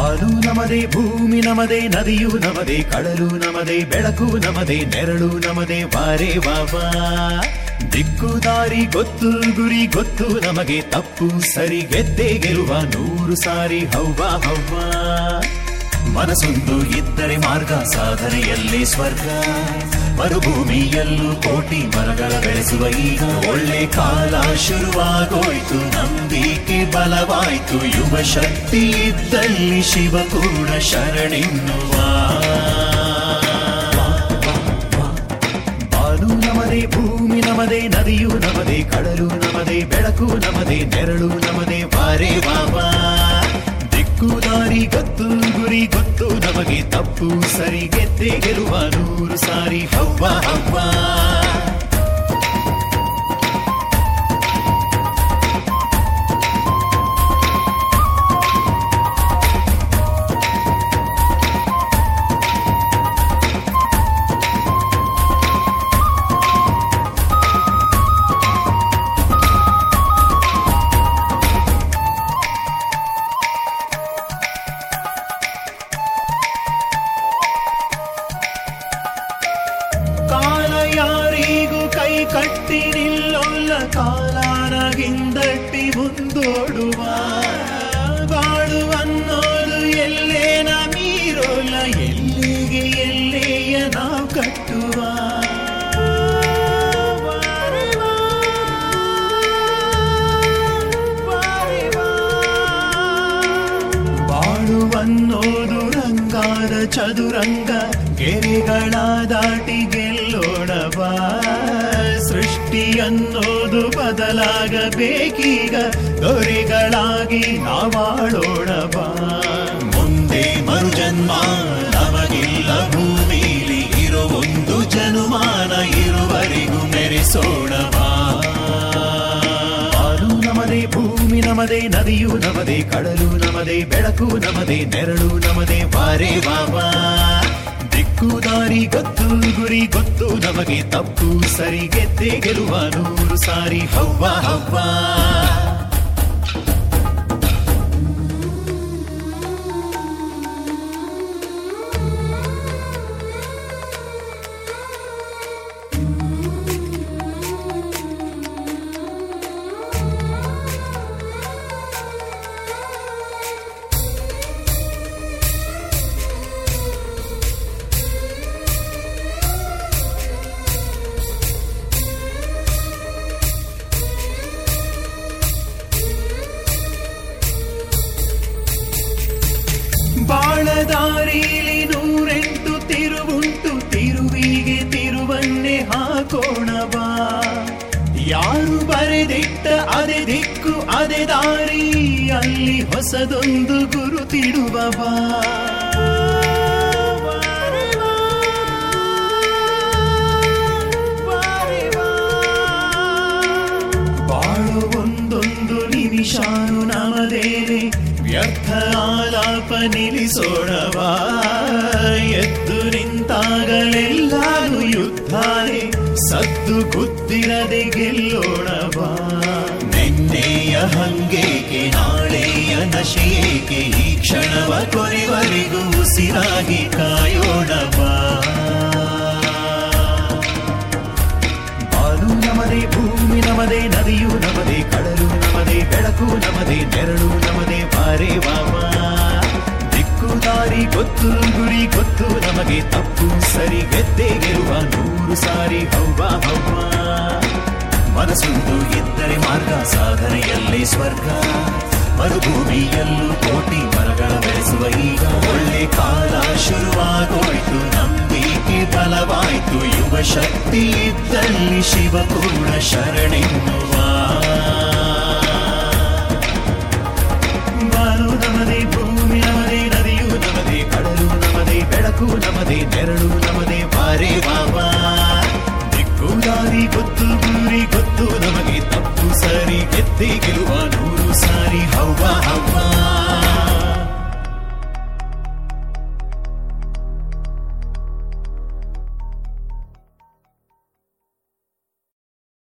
ಬಾನು ನಮದೆ ಭೂಮಿ ನಮದೆ ನದಿಯು ನಮದೆ ಕಡಲು ನಮದೆ ಬೆಳಕು ನಮದೆ ನೆರಳು ನಮದೆ ಬಾರೆ ಬಾಬಾ ದಿಕ್ಕು ದಾರಿ ಗೊತ್ತು ಗುರಿ ಗೊತ್ತು ನಮಗೆ ತಪ್ಪು ಸರಿ ಗೆದ್ದೆ ಗೆಲುವ ನೂರು ಸಾರಿ ಹವ್ವ ಹವ್ವ ಮನಸ್ಸೊಂದು ಇದ್ದರೆ ಮಾರ್ಗ ಸಾಧನೆಯಲ್ಲಿ ಸ್ವರ್ಗ ಮರುಭೂಮಿಯಲ್ಲೂ ಕೋಟಿ ಮರಗಳ ಬೆಳೆಸುವ ಈಗ ಒಳ್ಳೆ ಕಾಲ ಶುರುವಾಗೋಯ್ತು ನಂಬಿಕೆ ಬಲವಾಯ್ತು ಯುವ ಶಕ್ತಿ ಇದ್ದಲ್ಲಿ ಶಿವ ಕೂಡ ಶರಣೆನ್ನುವ ಬಾನು ನಮದೆ ಭೂಮಿ ನಮದೆ ನದಿಯು ನಮದೆ ಕಡಲು ನಮದೆ ಬೆಳಕು ನಮದೆ ನೆರಳು ನಮದೆ ಬಾರೆ ಬಾಬಾ ದಿಕ್ಕು ದಾರಿ ಗೊತ್ತು ಗುರಿ ಗೊತ್ತು ನಮಗೆ ತಪ್ಪು ಸರಿ ಗೆದ್ದೆ ಗೆಲುವ ನೂರು ಸಾರಿ ಹವ್ವ ಹವ್ವ ಕಾಲ ಯಾರಿಗೂ ಕೈ ಕಟ್ಟಿ ನಿಲ್ಲೊಲ್ಲ ಕಾಲಾನ ಹಿಂದಟ್ಟಿ ಮುಂದೋಡುವ ಬಾಳು ಅನ್ನೋದು ಎಲ್ಲೇನ ಮೀರೋಲ್ಲ ಎಲ್ಲಿಗೆ ಎಲ್ಲೆಯ ನಾವು ಕಟ್ಟುವ ಬಾರೆ ಬಾ, ಬಾರೆ ಬಾ. ಬಾಳುವನ್ನೋದು ರಂಗಾದ ಚದುರಂಗ ಗೆರೆಗಳ ದಾಟಿ ಗೆಲ್ಲೋಣ ಬಾ ಸೃಷ್ಟಿ ಅನ್ನೋದು ಬದಲಾಗಬೇಕೀಗ ದೊರೆಗಳಾಗಿ ನಾವಾಳೋಣ ಬಾ ಮುಂದೆ ಮರುಜನ್ಮ ನಮಗಿಲ್ಲ ಭೂಮಿಲಿ ಇರೋ ಒಂದು ಜನುಮಾನ ಇರುವರೆಗೂ ಮೆರೆಸೋಣ ಬಾ ಬಾನು ನಮದೆ ಭೂಮಿ ನಮದೆ ನದಿಯು ನಮದೆ ಕಡಲು ನಮದೆ ಬೆಳಕು ನಮದೆ ನೆರಳು ನಮದೆ ಬಾರೆ ಬಾಬಾ ದಿಕ್ಕು ದಾರಿ ಗೊತ್ತು ಗುರಿ ಗೊತ್ತು ನಮಗೆ ತಪ್ಪು ಸರಿ ಗೆದ್ದೆ ಗೆಲುವ ನೂರು ಸಾರಿ ಹವ್ವ ಹವ್ವ ಬಾಳದಾರಿಲಿ ನೂರೆಂಟು ತಿರುವುಂಟು ತಿರುವಿಗೆ ತಿರುವನ್ನೇ ಹಾಕೋಣ ಬಾ ಯಾರು ಬರೆದಿಟ್ಟ ಅದೇ ದಿಕ್ಕು ಅದೇ ದಾರಿ ಅಲ್ಲಿ ಹೊಸದೊಂದು ಗುರುತಿಡುವ ಬಾ ಬಾರೆ ಬಾ, ಬಾರೆ ಬಾ. ಬಾಳು ಒಂದೊಂದು ನಿಮಿಷಾನು ನಮದೇನೆ ವ್ಯರ್ಥ ಆಲಾಪ ನಿಲ್ಲಿಸೋಣವಾ ಎದ್ದು ನಿಂತಾಗಲೆಲ್ಲಾನು ಯುದ್ಧಾನೆ ಸದ್ದು ಗುದ್ದಿರದೆ ಗೆಲ್ಲೋಣವಾ ನಿನ್ನೆಯ ಹಂಗೇಕೆ ನಾಳೆಯ ನಶೆಯೇಕೆ ಈ ಕ್ಷಣವ ಕೊನೆವರೆಗೂ ಉಸಿರಾಗಿ ಕಾಯೋಣವಾ ಬಾನು ನಮದೆ ಭೂಮಿ ನಮದೆ ನದಿಯು ನಮದೆ ಕಡಲು ನಮದೆ ಬೆಳಕು ನಮದೆ ನೆರಳು ನಮದೆ ಬಾರೆ ಬಾಬಾ ದಿಕ್ಕು ದಾರಿ ಗೊತ್ತು ಗುರಿ ಗೊತ್ತು ನಮಗೆ ತಪ್ಪು ಸರಿ ಗೆದ್ದೆ ಗೆಲುವ ನೂರು ಸಾರಿ ಹವ್ವ ಹವ್ವ ಮನಸ್ಸೊಂದು ಇದ್ದರೆ ಮಾರ್ಗ ಸಾಧನೆಯಲ್ಲಿ ಸ್ವರ್ಗ ಮರುಭೂಮಿಯಲ್ಲೂ ಕೋಟಿ ಮರಗಳ ಬೆಳೆಸುವ ಈಗ ಒಳ್ಳೆ ಕಾಲ ಶುರುವಾಗೋಯ್ತು ನಂಬಿಕೆ ಬಲವಾಯ್ತು ಯುವ ಶಕ್ತಿ ಇದ್ದಲ್ಲಿ ಶಿವ ಕೂಡ ಶರಣೆನ್ನುವ